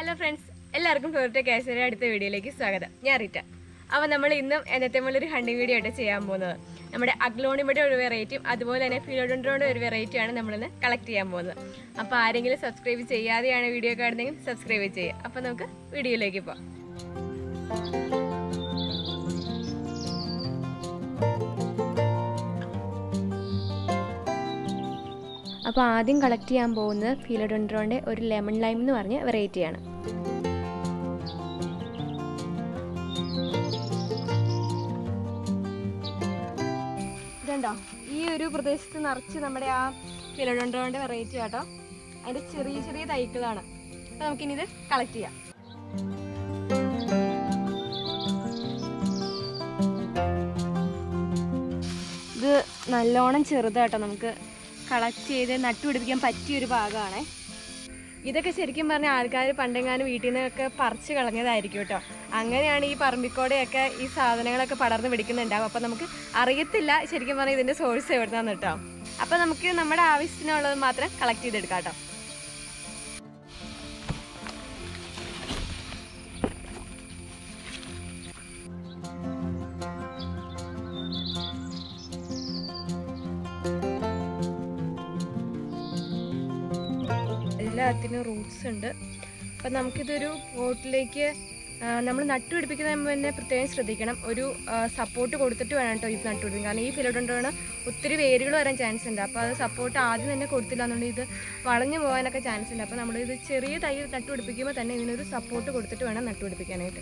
hello friends എല്ലാവർക്കും ഫ്ലോറിറ്റ കാശ്മീരി അടുത്ത വീഡിയോയിലേക്ക് സ്വാഗതം ഞാൻ റിറ്റ അപ്പോൾ നമ്മൾ ഇന്നും എന്നത്തെ ഒരു ഹണ്ടിങ് വീഡിയോ ആയിട്ട് ചെയ്യാൻ പോകുന്നത് നമ്മുടെ അഗ്ലോണിമയുടെ ഒരു വെറൈറ്റിയും അതുപോലെ തന്നെ ഫിലോഡോണ്ടോയുടെ ഒരു വെറൈറ്റിയാണ് നമ്മളിന്ന് കളക്ട് ചെയ്യാൻ പോകുന്നത് അപ്പോൾ ആരെങ്കിലും സബ്സ്ക്രൈബ് ചെയ്യാതെയാണ് വീഡിയോ കാണുന്നതെങ്കിൽ സബ്സ്ക്രൈബ് ചെയ്യുക അപ്പോൾ നമുക്ക് വീഡിയോയിലേക്ക് പോകാം അപ്പോൾ ആദ്യം കളക്ട് ചെയ്യാൻ പോകുന്നത് ഫിലോഡോണ്ടോൻ്റെ ഒരു ലെമൺ ലൈം എന്ന് പറഞ്ഞ വെറൈറ്റിയാണ് ഇതുണ്ടോ ഈ ഒരു പ്രദേശത്ത് നിറച്ച് നമ്മുടെ ആ ഫിലോഡോണ്ടോൻ്റെ വെറൈറ്റി ആട്ടോ അതിൻ്റെ ചെറിയ ചെറിയ തൈകളാണ് അപ്പോൾ നമുക്കിനി ഇത് കളക്ട് ചെയ്യാം ഇത് നല്ലോണം ചെറുതാട്ടോ നമുക്ക് കളക്ട് ചെയ്ത് നട്ടുപിടിപ്പിക്കാൻ പറ്റിയൊരു ഭാഗമാണേ ഇതൊക്കെ ശരിക്കും പറഞ്ഞാൽ ആൾക്കാർ പണ്ടെങ്ങാനും വീട്ടിൽ നിന്നൊക്കെ പറിച്ച് കളഞ്ഞതായിരിക്കും കേട്ടോ അങ്ങനെയാണ് ഈ പറമ്പിക്കോടെയൊക്കെ ഈ സാധനങ്ങളൊക്കെ പടർന്ന് പിടിക്കുന്നുണ്ടാവും അപ്പം നമുക്ക് അറിയത്തില്ല ശരിക്കും പറഞ്ഞാൽ ഇതിൻ്റെ സോഴ്സ് എവിടുന്നാന്ന് കേട്ടോ അപ്പം നമുക്ക് നമ്മുടെ ആവശ്യത്തിനുള്ളത് മാത്രം കളക്ട് ചെയ്തെടുക്കാം കേട്ടോ എല്ലാത്തിനും റൂട്ട്സ് ഉണ്ട് അപ്പം നമുക്കിതൊരു പോട്ടിലേക്ക് നമ്മൾ നട്ടുപിടിപ്പിക്കുന്ന മുമ്പ് തന്നെ പ്രത്യേകം ശ്രദ്ധിക്കണം ഒരു സപ്പോർട്ട് കൊടുത്തിട്ട് വേണം കേട്ടോ ഇത് നട്ടുപിടിപ്പിക്കാൻ കാരണം ഈ ഫിലോഡോണ്ടാണ് ഒത്തിരി വേരുകൾ വരാൻ ചാൻസ് ഉണ്ട് അപ്പോൾ അത് സപ്പോർട്ട് ആദ്യം തന്നെ കൊടുത്തില്ല എന്നുണ്ടെങ്കിൽ ഇത് വളഞ്ഞു പോകാനൊക്കെ ചാൻസ് ഉണ്ട് അപ്പോൾ നമ്മളിത് ചെറിയ തൈ നട്ടുപിടിപ്പിക്കുമ്പോൾ തന്നെ ഇതിനൊരു സപ്പോർട്ട് കൊടുത്തിട്ട് വേണം നട്ടുപിടിപ്പിക്കാനായിട്ട്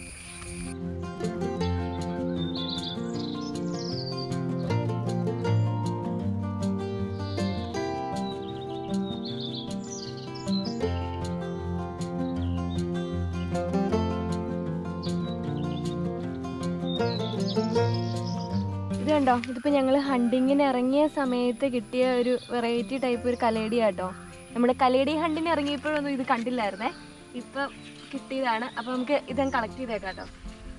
ഇത് കണ്ടോ ഇതിപ്പോൾ ഞങ്ങൾ ഹണ്ടിങ്ങിന് ഇറങ്ങിയ സമയത്ത് കിട്ടിയ ഒരു വെറൈറ്റി ടൈപ്പ് ഒരു കലേഡി ആട്ടോ നമ്മൾ കലേഡി ഹണ്ടിന് ഇറങ്ങിയപ്പോഴൊന്നും ഇത് കണ്ടില്ലായിരുന്നേ ഇപ്പം കിട്ടിയതാണ് അപ്പോൾ നമുക്ക് ഇതങ്ങ് കളക്ട് ചെയ്തേക്കാം കേട്ടോ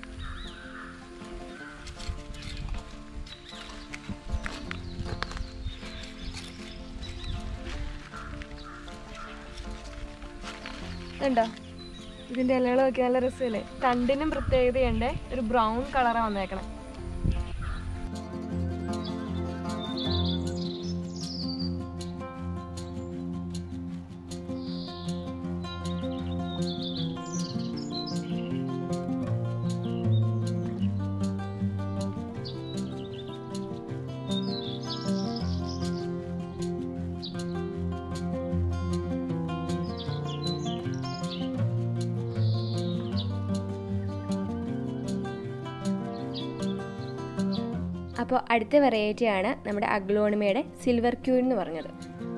ഇതുണ്ടോ ഇതിൻ്റെ ഇലകളൊക്കെ നല്ല രസമല്ലേ തണ്ടിനും പ്രത്യേകതയുണ്ട് ഒരു ബ്രൗൺ കളറാണ് വന്നേക്കണം അപ്പോൾ അടുത്ത വെറൈറ്റിയാണ് നമ്മുടെ അഗ്ലോണിമയുടെ സിൽവർ ക്യൂൻ എന്ന് പറഞ്ഞത്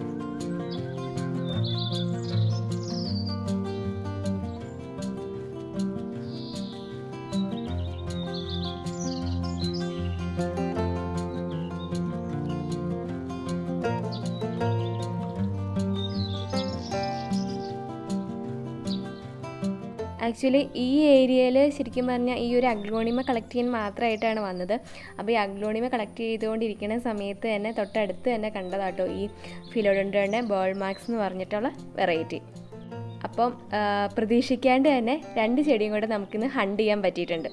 ആക്ച്വലി ഈ ഏരിയയിൽ ശരിക്കും പറഞ്ഞാൽ ഈ ഒരു അഗ്ലോണിമ കളക്ട് ചെയ്യാൻ മാത്രമായിട്ടാണ് വന്നത് അപ്പോൾ ഈ അഗ്ലോണിമ കളക്ട് ചെയ്തുകൊണ്ടിരിക്കുന്ന സമയത്ത് തന്നെ തൊട്ടടുത്ത് തന്നെ കണ്ടതാട്ടോ ഈ ഫിലോഡൻഡ്രയുടെ ബോൾ മാർക്സ് എന്ന് പറഞ്ഞിട്ടുള്ള വെറൈറ്റി അപ്പം പ്രതീക്ഷിക്കാണ്ട് തന്നെ രണ്ട് ചെടിയും കൂടെ നമുക്കിന്ന് ഹണ്ട് ചെയ്യാൻ പറ്റിയിട്ടുണ്ട്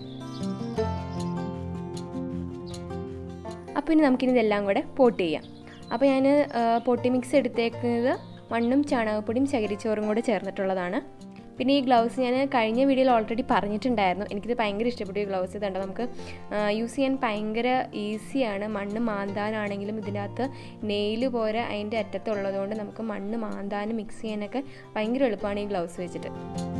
അപ്പോൾ ഇനി നമുക്കിനി ഇതെല്ലാം കൂടെ പോട്ട് ചെയ്യാം അപ്പോൾ ഞാൻ പൊട്ടി മിക്സ് എടുത്തേക്കുന്നത് മണ്ണും ചാണകപ്പൊടിയും ചകിരിച്ചോറും കൂടെ ചേർന്നിട്ടുള്ളതാണ് പിന്നെ ഈ ഗ്ലൗസ് ഞാൻ കഴിഞ്ഞ വീഡിയോയിൽ ഓൾറെഡി പറഞ്ഞിട്ടുണ്ടായിരുന്നു എനിക്കിത് ഭയങ്കര ഇഷ്ടപ്പെട്ടു ഈ ഗ്ലൗസ് ഇതുണ്ട് നമുക്ക് യൂസ് ചെയ്യാൻ ഭയങ്കര ഈസിയാണ് മണ്ണ് മാന്താനാണെങ്കിലും ഇതിനകത്ത് നെയിൽ പോരെ അതിൻ്റെ അറ്റത്തുള്ളതുകൊണ്ട് നമുക്ക് മണ്ണ് മാന്താനും മിക്സ് ചെയ്യാനൊക്കെ ഭയങ്കര എളുപ്പമാണ് ഈ ഗ്ലൗസ് വെച്ചിട്ട്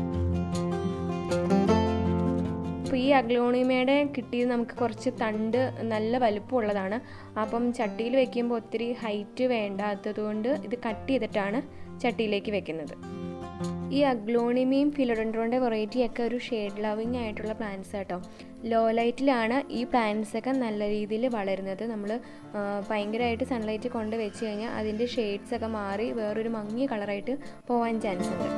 അപ്പോൾ ഈ അഗ്ലോണിമയുടെ കിട്ടിയത് നമുക്ക് കുറച്ച് തണ്ട് നല്ല വലുപ്പമുള്ളതാണ് അപ്പം ചട്ടിയിൽ വെക്കുമ്പോൾ ഒത്തിരി ഹൈറ്റ് വേണ്ടാത്തത് കൊണ്ട് ഇത് കട്ട് ചെയ്തിട്ടാണ് ചട്ടിയിലേക്ക് വെക്കുന്നത് ഈ അഗ്ലോണിമയും ഫിലോഡൻഡ്രോൻ്റെ വെറൈറ്റിയൊക്കെ ഒരു ഷെയ്ഡ് ലവിങ് ആയിട്ടുള്ള പ്ലാന്റ്സ് കേട്ടോ ലോ ലൈറ്റിലാണ് ഈ പ്ലാന്റ്സ് ഒക്കെ നല്ല രീതിയിൽ വളരുന്നത് നമ്മൾ ഭയങ്കരമായിട്ട് സൺലൈറ്റ് കൊണ്ട് വെച്ച് കഴിഞ്ഞാൽ അതിൻ്റെ ഷെയ്ഡ്സ് ഒക്കെ മാറി വേറൊരു മങ്ങിയ കളറായിട്ട് പോകാൻ ചാൻസ് ഉണ്ട്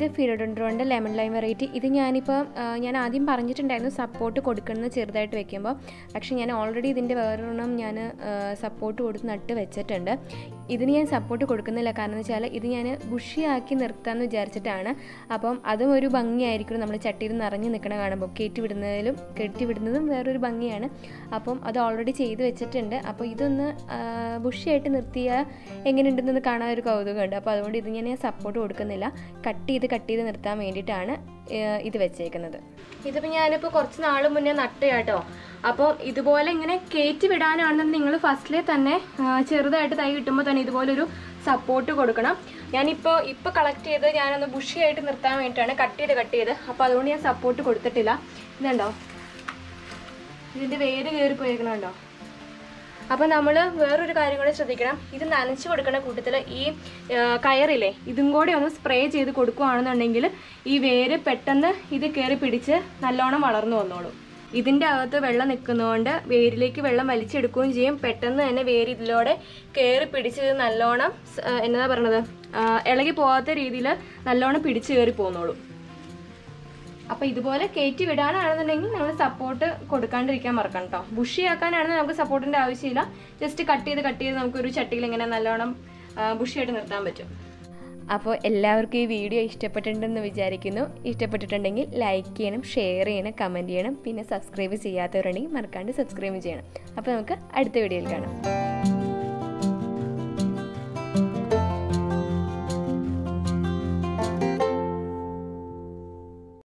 ഇത് ഫിലോഡൻഡ്രോൻ്റെ ലെമൺ ലൈം വെറൈറ്റി ഇത് ഞാനിപ്പോൾ ഞാൻ ആദ്യം പറഞ്ഞിട്ടുണ്ടായിരുന്നു സപ്പോർട്ട് കൊടുക്കുന്നത് ചെറുതായിട്ട് വെക്കുമ്പോൾ പക്ഷേ ഞാൻ ഓൾറെഡി ഇതിൻ്റെ വേറൊരെണ്ണം ഞാൻ സപ്പോർട്ട് കൊടുത്ത് നട്ട് വെച്ചിട്ടുണ്ട് ഇതിന് ഞാൻ സപ്പോർട്ട് കൊടുക്കുന്നില്ല കാരണം എന്ന് വെച്ചാൽ ഇത് ഞാൻ ബുഷിയാക്കി നിർത്താമെന്ന് വിചാരിച്ചിട്ടാണ് അപ്പം അതും ഒരു ഭംഗിയായിരിക്കും നമ്മൾ ചട്ടിയിൽ നിറഞ്ഞു നിൽക്കണ കാണുമ്പോൾ കയറ്റി വിടുന്നതിലും കെട്ടി വിടുന്നതും വേറൊരു ഭംഗിയാണ് അപ്പം അത് ഓൾറെഡി ചെയ്ത് വെച്ചിട്ടുണ്ട് അപ്പോൾ ഇതൊന്ന് ബുഷിയായിട്ട് നിർത്തിയാൽ എങ്ങനെയുണ്ടെന്ന് കാണാൻ ഒരു കൗതുകമുണ്ട് അപ്പോൾ അതുകൊണ്ട് ഇത് ഞാൻ സപ്പോർട്ട് കൊടുക്കുന്നില്ല കട്ട് ചെയ്ത് കട്ട് ചെയ്ത് നിർത്താൻ വേണ്ടിയിട്ടാണ് ഇത് വെച്ചേക്കുന്നത് ഇതിപ്പോൾ ഞാനിപ്പോൾ കുറച്ച് നാൾ മുന്നേ നട്ട് കേട്ടോ അപ്പോൾ ഇതുപോലെ ഇങ്ങനെ കയറ്റി വിടാനാണെന്നുണ്ടെങ്കിൽ നിങ്ങൾ ഫസ്റ്റിലെ തന്നെ ചെറുതായിട്ട് തൈ കിട്ടുമ്പോൾ തന്നെ ഇതുപോലൊരു സപ്പോർട്ട് കൊടുക്കണം ഞാനിപ്പോൾ ഇപ്പോൾ കളക്ട് ചെയ്ത് ഞാനൊന്ന് ബുഷിയായിട്ട് നിർത്താൻ വേണ്ടിയിട്ടാണ് കട്ട് ചെയ്ത് കട്ട് ചെയ്ത് അപ്പോൾ അതുകൊണ്ട് ഞാൻ സപ്പോർട്ട് കൊടുത്തിട്ടില്ല ഇതുണ്ടോ ഇതിൻ്റെ വേര് കയറി പോയേക്കണുണ്ടോ അപ്പോൾ നമ്മൾ വേറൊരു കാര്യം കൂടെ ശ്രദ്ധിക്കണം ഇത് നനച്ച് കൊടുക്കുന്ന കൂട്ടത്തിൽ ഈ കയറില്ലേ ഇതും കൂടെ ഒന്ന് സ്പ്രേ ചെയ്ത് കൊടുക്കുകയാണെന്നുണ്ടെങ്കിൽ ഈ വേര് പെട്ടെന്ന് ഇത് കയറി പിടിച്ച് നല്ലോണം വളർന്നു വന്നോളും ഇതിൻ്റെ അകത്ത് വെള്ളം നിൽക്കുന്നതുകൊണ്ട് വേരിലേക്ക് വെള്ളം വലിച്ചെടുക്കുകയും ചെയ്യും പെട്ടെന്ന് തന്നെ വേര് ഇതിലൂടെ കയറി പിടിച്ച് ഇത് നല്ലോണം എന്നതാ പറയണത് ഇളകി പോകാത്ത രീതിയിൽ നല്ലോണം പിടിച്ച് കയറി പോന്നോളും അപ്പോൾ ഇതുപോലെ കയറ്റി വിടാനാണെന്നുണ്ടെങ്കിൽ നമ്മൾ സപ്പോർട്ട് കൊടുക്കാണ്ടിരിക്കാൻ മറക്കണം കേട്ടോ ബുഷിയാക്കാനാണെങ്കിൽ നമുക്ക് സപ്പോർട്ടിൻ്റെ ആവശ്യമില്ല ജസ്റ്റ് കട്ട് ചെയ്ത് കട്ട് ചെയ്ത് നമുക്കൊരു ചട്ടിയിൽ ഇങ്ങനെ നല്ലോണം ബുഷിയായിട്ട് നിർത്താൻ പറ്റും അപ്പോൾ എല്ലാവർക്കും ഈ വീഡിയോ ഇഷ്ടപ്പെട്ടിട്ടുണ്ടെന്ന് വിചാരിക്കുന്നു ഇഷ്ടപ്പെട്ടിട്ടുണ്ടെങ്കിൽ ലൈക്ക് ചെയ്യണം ഷെയർ ചെയ്യണം കമൻറ്റ് ചെയ്യണം പിന്നെ സബ്സ്ക്രൈബ് ചെയ്യാത്തവരുണ്ടെങ്കിൽ മറക്കാണ്ട് സബ്സ്ക്രൈബ് ചെയ്യണം അപ്പോൾ നമുക്ക് അടുത്ത വീഡിയോയിൽ കാണാം